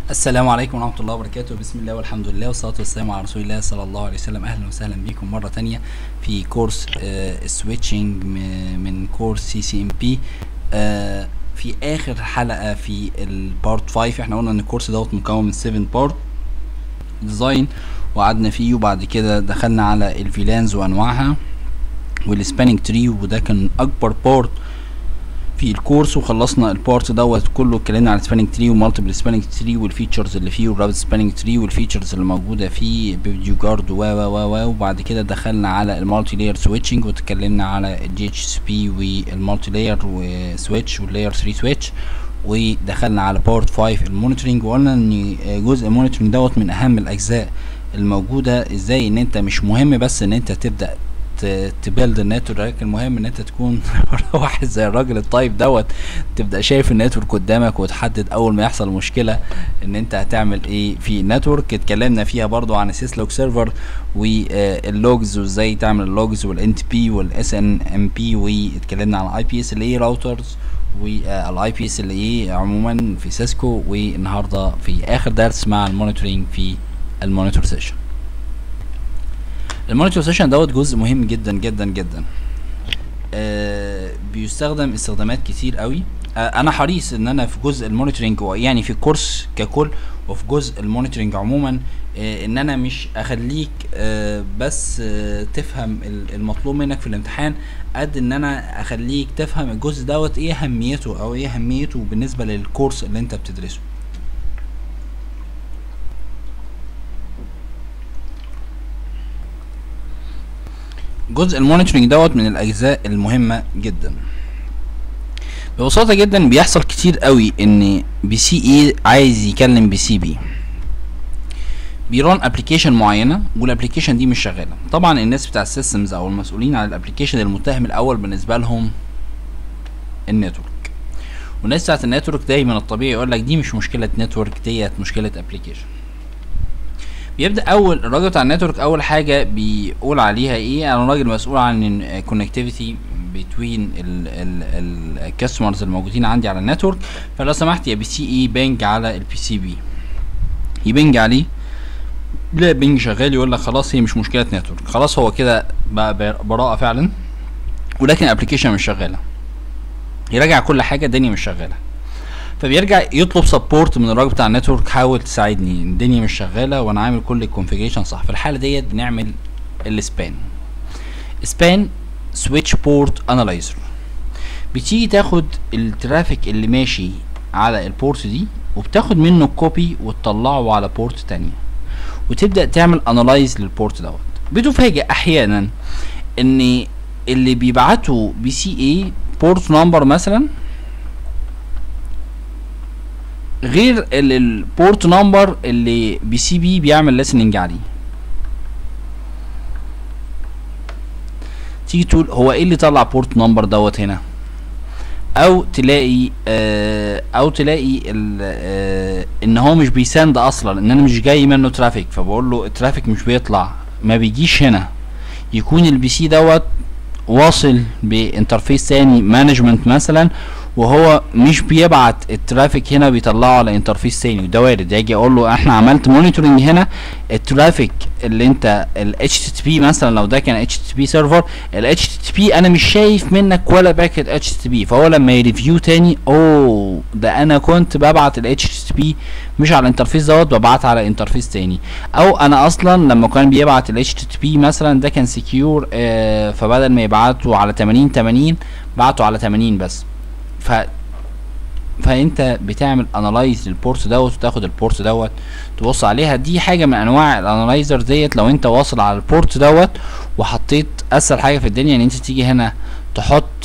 السلام عليكم ورحمة الله وبركاته بسم الله والحمد لله والصلاة والسلام على رسول الله صلى الله عليه وسلم أهلا وسهلا بكم مرة تانية في كورس سويتشنج من كورس سي سي ام بي في آخر حلقة في البارت 5 احنا قلنا ان الكورس دوت مكون من 7 بارت ديزاين وقعدنا فيه وبعد كده دخلنا على الفيلانز وانواعها والسبانينج تري وده كان اكبر بارت في الكورس وخلصنا البارت دوت كله اتكلمنا عن سبانينج تري ومالتيبل سبانينج تري والفيتشرز اللي فيه والرابط سبانينج تري والفيتشرز اللي موجوده فيه بفيديو جارد و و و و وبعد كده دخلنا على المالتي لاير سويتشنج واتكلمنا على الجي اتش اس بي والمالتي لاير وسويتش واللاير 3 سويتش ودخلنا على بارت 5 المونيتورنج وقلنا ان جزء المونيتورنج دوت من اهم الاجزاء الموجوده ازاي ان انت مش مهم بس ان انت تبدا تبيلد النتورك المهم ان انت تكون واحد زي الراجل الطيب دوت تبدا شايف النتورك قدامك وتحدد اول ما يحصل مشكله ان انت هتعمل ايه في النتورك اتكلمنا فيها برضو عن السيسلوك سيرفر واللوجز وازاي تعمل اللوجز والان تي بي والاس ان ام بي واتكلمنا عن الاي بي اس ال اي راوترز والاي بي اس ال اي عموما في سيسكو والنهارده في اخر درس مع المونيتورنج في المونيتور سيشن المونيتور سيشن دوت جزء مهم جدا جدا جدا آه بيستخدم استخدامات كتير قوي آه انا حريص ان انا في جزء المونيتورنج يعني في الكورس ككل وفي جزء المونيتورنج عموما آه ان انا مش اخليك آه بس آه تفهم المطلوب منك في الامتحان قد ان انا اخليك تفهم الجزء دوت ايه اهميته او ايه اهميته بالنسبه للكورس اللي انت بتدرسه جزء المونيتورنج دوت من الاجزاء المهمه جدا ببساطه جدا بيحصل كتير قوي ان بي سي اي عايز يكلم بي سي بي بيران ابلكيشن معينه والابلكيشن دي مش شغاله طبعا الناس بتاع السيستمز او المسؤولين عن الابلكيشن المتهم الاول بالنسبه لهم النتورك والناس بتاعت النتورك دايما الطبيعي يقول لك دي مش مشكله نتورك ديت مشكله ابلكيشن بيبدا اول الراجل بتاع النتورك اول حاجه بيقول عليها ايه انا راجل مسؤول عن الكونكتيفيتي بين الكاستمرز الموجودين عندي على النتورك فلو سمحت يا بي سي اي بنج على البي سي بي يبنج عليه لا بنج شغال يقول لك خلاص هي مش مشكله نتورك خلاص هو كده بقى براءه فعلا ولكن الابلكيشن مش شغاله يراجع كل حاجه الدنيا مش شغاله فبيرجع يطلب سبورت من الراجل بتاع النتورك حاول تساعدني الدنيا مش شغاله وانا عامل كل الكونفيجريشن صح في الحاله ديت بنعمل السبان سبان سويتش بورت انالايزر بتيجي تاخد الترافيك اللي ماشي على البورت دي وبتاخد منه كوبي وتطلعه على بورت تانية وتبدا تعمل انالايز للبورت دوت بتفاجئ احيانا ان اللي بيبعته بي سي اي بورت نمبر مثلا غير البورت نمبر اللي بي سي بي بيعمل ليسننج عليه تيجي تقول هو ايه اللي طلع بورت نمبر دوت هنا او تلاقي آه او تلاقي آه ان هو مش بيساند اصلا ان انا مش جاي منه ترافيك فبقول له الترافيك مش بيطلع ما بيجيش هنا يكون البي سي دوت واصل بانترفيس تاني مانجمنت مثلا وهو مش بيبعت الترافيك هنا بيطلعه على انترفيس تاني وده وارد يجي اقول له احنا عملت مونيتورنج هنا الترافيك اللي انت ال HTTP مثلا لو ده كان HTTP سيرفر ال HTTP انا مش شايف منك ولا باكت HTTP فهو لما يريفيو تاني اوه ده انا كنت ببعت ال HTTP مش على الانترفيس دوت ببعت على انترفيس تاني او انا اصلا لما كان بيبعت ال HTTP مثلا ده كان سكيور آه فبدل ما يبعته على 80 80 بعته على 80 بس ف فانت بتعمل انالايز للبورت دوت وتاخد البورت دوت تبص عليها دي حاجه من انواع الانالايزر ديت لو انت واصل على البورت دوت وحطيت اسهل حاجه في الدنيا ان انت تيجي هنا تحط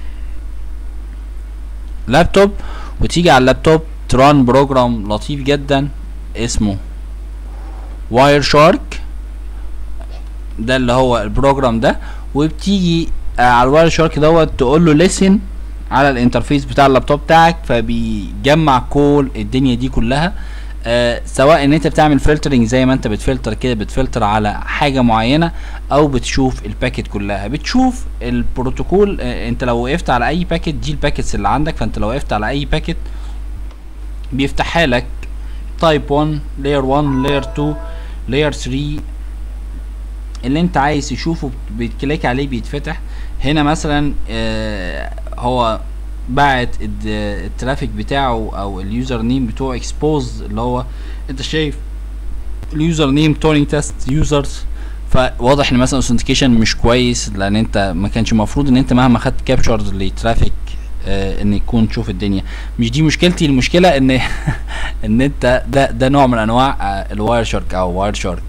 لابتوب وتيجي على اللابتوب تران بروجرام لطيف جدا اسمه واير شارك ده اللي هو البروجرام ده وبتيجي على الواير شارك دوت تقول له ليسن على الانترفيس بتاع اللابتوب بتاعك فبيجمع كل الدنيا دي كلها آه سواء ان انت بتعمل فلترنج زي ما انت بتفلتر كده بتفلتر على حاجه معينه او بتشوف الباكت كلها بتشوف البروتوكول آه انت لو وقفت على اي باكت دي الباكتس اللي عندك فانت لو وقفت على اي باكت بيفتحها لك تايب 1 لاير 1 لاير 2 لاير 3 اللي انت عايز تشوفه بتكليك عليه بيتفتح هنا مثلا آه هو بعت الترافيك بتاعه او اليوزر نيم بتوعه اكسبوز اللي هو انت شايف اليوزر نيم تورينج تيست يوزرز فواضح ان مثلا اوثنتيكيشن مش كويس لان انت ما كانش المفروض ان انت مهما خدت كابتشرز لترافيك آه ان يكون تشوف الدنيا مش دي مشكلتي المشكله ان ان انت ده ده نوع من انواع آه الواير شارك او واير شارك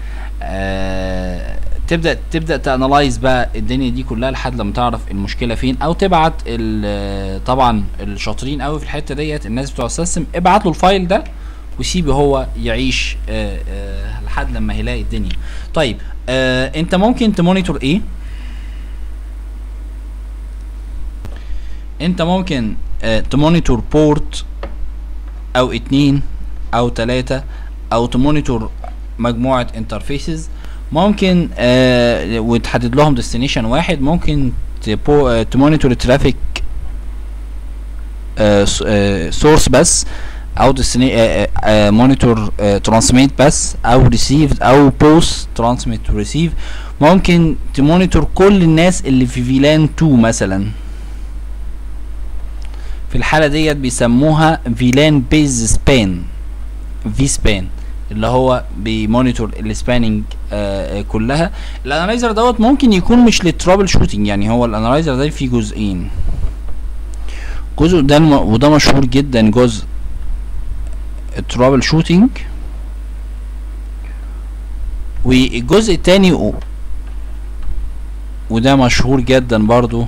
آه تبدا تبدا تانلايز بقى الدنيا دي كلها لحد لما تعرف المشكله فين او تبعت طبعا الشاطرين قوي في الحته ديت الناس بتوع السيستم ابعت له الفايل ده وسيبه هو يعيش آآ آآ لحد لما هيلاقي الدنيا طيب انت ممكن تمونيتور ايه انت ممكن تمونيتور بورت او اتنين او تلاتة او تمونيتور مجموعة انترفيسز ممكن آه وتحدد لهم ديستنيشن واحد ممكن تبو تمونيتور الترافيك سورس بس او مونيتور ترانسميت بس او ريسيف او بوست ترانسميت وريسيف ممكن تمونيتور كل الناس اللي في فيلان 2 مثلا في الحالة ديت بيسموها فيلان بيز سبان في سبان اللي هو بيمونيتور السباننج آه كلها الانالايزر دوت ممكن يكون مش للترابل شوتنج يعني هو الانالايزر ده فيه جزئين جزء ده الم... وده مشهور جدا جزء الترابل شوتنج والجزء التاني و... وده مشهور جدا برضو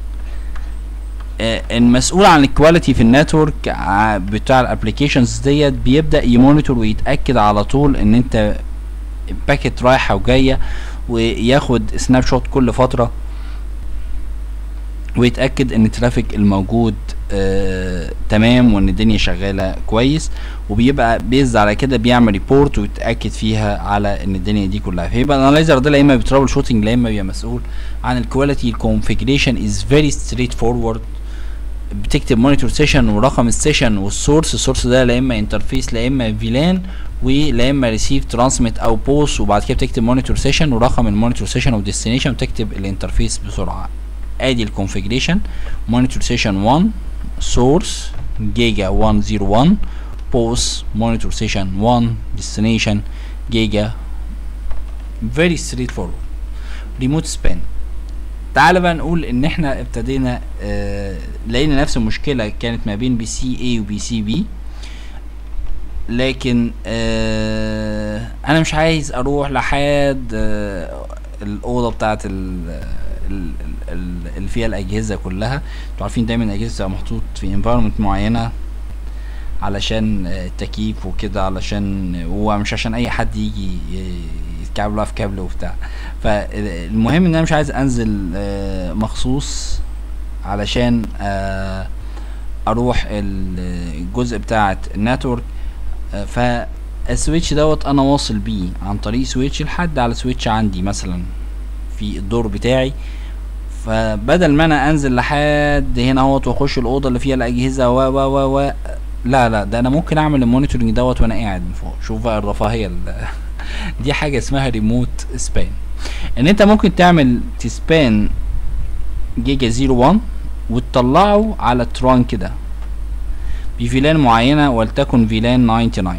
المسؤول عن الكواليتي في النتورك بتاع الابلكيشنز ديت بيبدا يمونيتور ويتاكد على طول ان انت باكيت رايحه وجايه وياخد سناب شوت كل فتره ويتاكد ان الترافيك الموجود آه تمام وان الدنيا شغاله كويس وبيبقى بيز على كده بيعمل ريبورت ويتاكد فيها على ان الدنيا دي كلها فيبقى الانالايزر ده لا اما بترابل شوتنج لا اما بيبقى مسؤول عن الكواليتي الكونفيجريشن از فيري ستريت فورورد بتكتب مونيتور سيشن ورقم السيشن والسورس السورس ده لا اما انترفيس لا اما فيلان ولا اما ريسيف ترانسميت او بوست وبعد كده بتكتب مونيتور سيشن ورقم المونيتور سيشن وديستنيشن وتكتب الانترفيس بسرعه ادي الكونفيجريشن مونيتور سيشن 1 سورس جيجا 101 بوست مونيتور سيشن 1 ديستنيشن جيجا very straightforward ريموت سبان تعال بقى نقول ان احنا ابتدينا آه لقينا نفس المشكله كانت ما بين بي سي اي وبي سي بي لكن آه انا مش عايز اروح لحد آه الاوضه بتاعت اللي فيها الاجهزه كلها انتوا عارفين دايما الاجهزه بتبقى محطوط في انفايرمنت معينه علشان التكييف وكده علشان هو مش عشان اي حد يجي يتكعبل في كابل وبتاع فالمهم ان انا مش عايز انزل مخصوص علشان اروح الجزء بتاعه النتورك فالسويتش دوت انا واصل بيه عن طريق سويتش لحد على سويتش عندي مثلا في الدور بتاعي فبدل ما انا انزل لحد هنا اهوت واخش الاوضه اللي فيها الاجهزه و و و و لا لا ده انا ممكن اعمل المونيتورنج دوت وانا قاعد من فوق شوف بقى الرفاهيه دي حاجه اسمها ريموت سبان ان انت ممكن تعمل تسبان جيجا 01 وتطلعه على تران كده بفيلان معينه ولتكن فيلان 99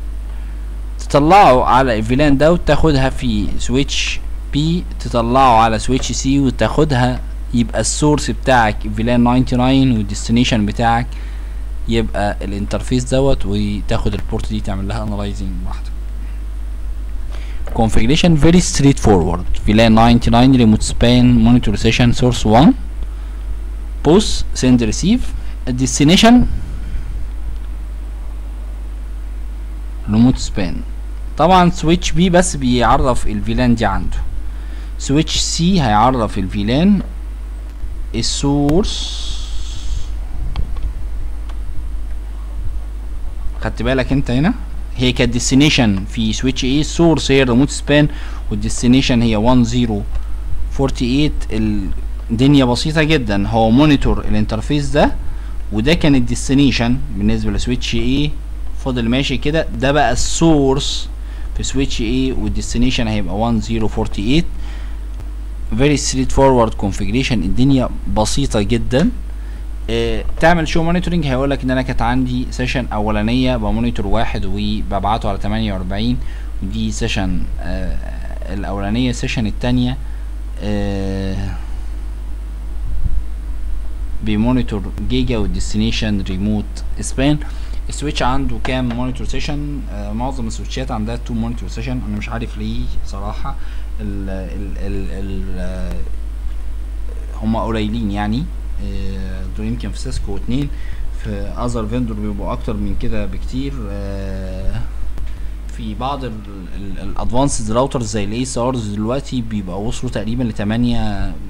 تطلعه على الفيلان ده وتاخدها في سويتش بي تطلعه على سويتش سي وتاخدها يبقى السورس بتاعك فيلان 99 والديستنيشن بتاعك يبقى الانترفيس دوت وتاخد البورت دي تعمل لها انالايزنج لوحدك configuration very straightforward VLAN 99 remote span monitor session source 1 post send receive destination remote span طبعا سويتش بي بس بيعرف الفيلان دي عنده سويتش سي هيعرف الفيلان السورس خدت بالك انت هنا هي كانت ديستنيشن في سويتش ايه السورس هي الريموت سبان والديستنيشن هي 1048 الدنيا بسيطه جدا هو مونيتور الانترفيس ده وده كان الديستنيشن بالنسبه لسويتش ايه فضل ماشي كده ده بقى السورس في سويتش A والديستنيشن هيبقى 1048 very straightforward configuration الدنيا بسيطة جدا اه تعمل شو مونيتورنج هيقول لك ان انا كانت عندي سيشن اولانيه بمونيتور واحد وببعته على 48 ودي سيشن اه الاولانيه السيشن التانية اه بمونيتور جيجا والديستنيشن ريموت سبان السويتش عنده كام مونيتور سيشن آه معظم السويتشات عندها تو مونيتور سيشن انا مش عارف ليه صراحه ال ال ال ال آه هما قليلين يعني آه دول يمكن في سيسكو اتنين في اذر فيندور بيبقوا اكتر من كده بكتير آه في بعض الادفانسد راوترز زي الاي اس ارز دلوقتي بيبقى وصلوا تقريبا لتمانية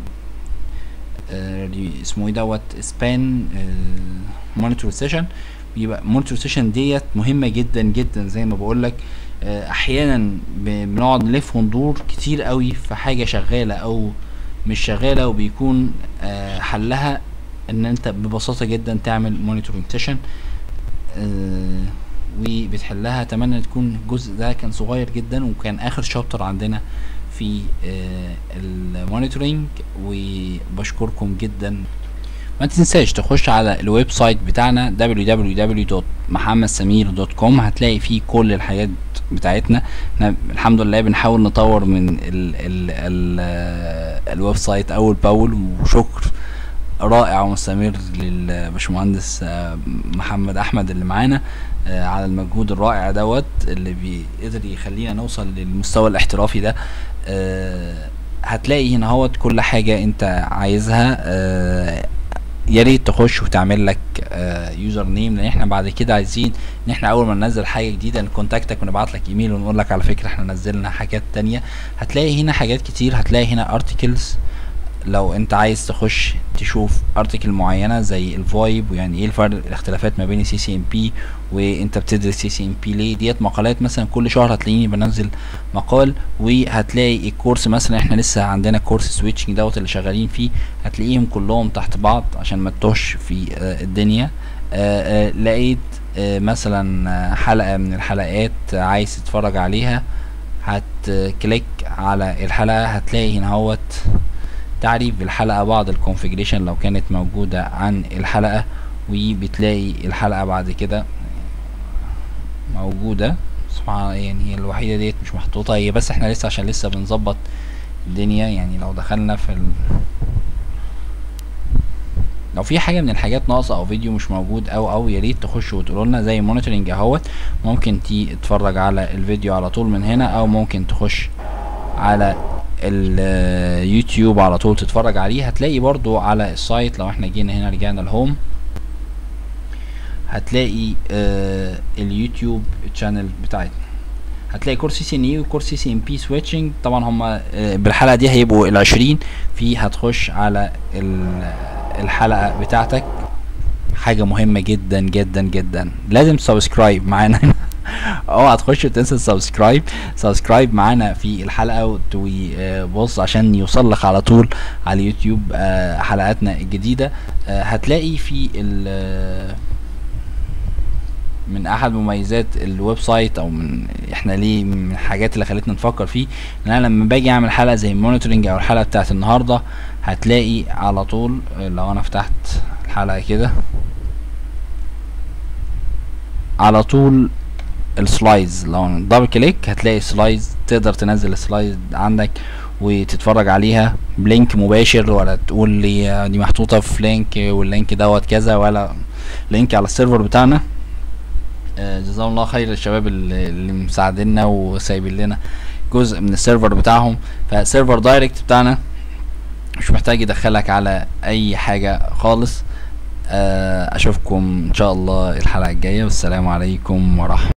آه اسمه ايه دوت سبان مونيتور سيشن بيبقى مونيتور سيشن ديت مهمه جدا جدا زي ما بقول لك آه احيانا بنقعد نلف وندور كتير قوي في حاجه شغاله او مش شغاله وبيكون آه حلها ان انت ببساطه جدا تعمل مونيتورنج سيشن آه وبتحلها اتمنى تكون الجزء ده كان صغير جدا وكان اخر شابتر عندنا في المونيتورنج وبشكركم جدا ما تنساش تخش على الويب سايت بتاعنا www.محمدسمير.com هتلاقي فيه كل الحاجات بتاعتنا احنا الحمد لله بنحاول نطور من ال ال ال الويب سايت اول باول وشكر رائع ومستمر للباشمهندس محمد احمد اللي معانا على المجهود الرائع دوت اللي بيقدر يخلينا نوصل للمستوى الاحترافي ده هتلاقي هنا هوت كل حاجه انت عايزها يا ريت تخش وتعمل لك يوزر نيم لان احنا بعد كده عايزين ان احنا اول ما ننزل حاجه جديده نكونتاكتك ونبعت لك ايميل ونقول لك على فكره احنا نزلنا حاجات تانية هتلاقي هنا حاجات كتير هتلاقي هنا ارتكلز لو انت عايز تخش تشوف ارتكل معينه زي الفايب ويعني ايه الفرق الاختلافات ما بين السي سي ام بي وانت بتدرس سي سي ام بي ليه ديت مقالات مثلا كل شهر هتلاقيني بنزل مقال وهتلاقي الكورس مثلا احنا لسه عندنا كورس سويتشنج دوت اللي شغالين فيه هتلاقيهم كلهم تحت بعض عشان ما تتوهش في آه الدنيا آه آه لقيت مثلا حلقه من الحلقات عايز تتفرج عليها هتكليك على الحلقه هتلاقي هنا اهوت تعريف بالحلقة بعض الكونفيجريشن لو كانت موجودة عن الحلقة وبتلاقي الحلقة بعد كده موجودة سبحان يعني هي الوحيدة ديت مش محطوطة هي بس احنا لسه عشان لسه بنظبط الدنيا يعني لو دخلنا في ال... لو في حاجه من الحاجات ناقصه او فيديو مش موجود او او يا ريت تخشوا وتقولوا لنا زي مونيتورنج اهوت ممكن تتفرج على الفيديو على طول من هنا او ممكن تخش على اليوتيوب على طول تتفرج عليه هتلاقي برضو على السايت لو احنا جينا هنا رجعنا الهوم هتلاقي آه اليوتيوب تشانل بتاعتنا هتلاقي كورس سي سي ان اي وكورس سي سي ام بي سويتشنج طبعا هما آه بالحلقه دي هيبقوا العشرين في هتخش على الحلقه بتاعتك حاجه مهمه جدا جدا جدا لازم سبسكرايب معانا اوعى تخش وتنسى سبسكرايب سبسكرايب معانا في الحلقه وبص عشان يوصل لك على طول على اليوتيوب حلقاتنا الجديده هتلاقي في من احد مميزات الويب سايت او من احنا ليه من الحاجات اللي خلتنا نفكر فيه ان انا لما باجي اعمل حلقه زي مونيتورنج او الحلقه بتاعت النهارده هتلاقي على طول لو انا فتحت الحلقه كده على طول السلايدز لو دبل كليك هتلاقي سلايدز تقدر تنزل السلايد عندك وتتفرج عليها بلينك مباشر ولا تقول لي دي محطوطه في لينك واللينك دوت كذا ولا لينك على السيرفر بتاعنا جزاهم الله خير الشباب اللي, اللي مساعديننا وسايبين لنا جزء من السيرفر بتاعهم فالسيرفر دايركت بتاعنا مش محتاج يدخلك على اي حاجه خالص اشوفكم ان شاء الله الحلقه الجايه والسلام عليكم ورحمه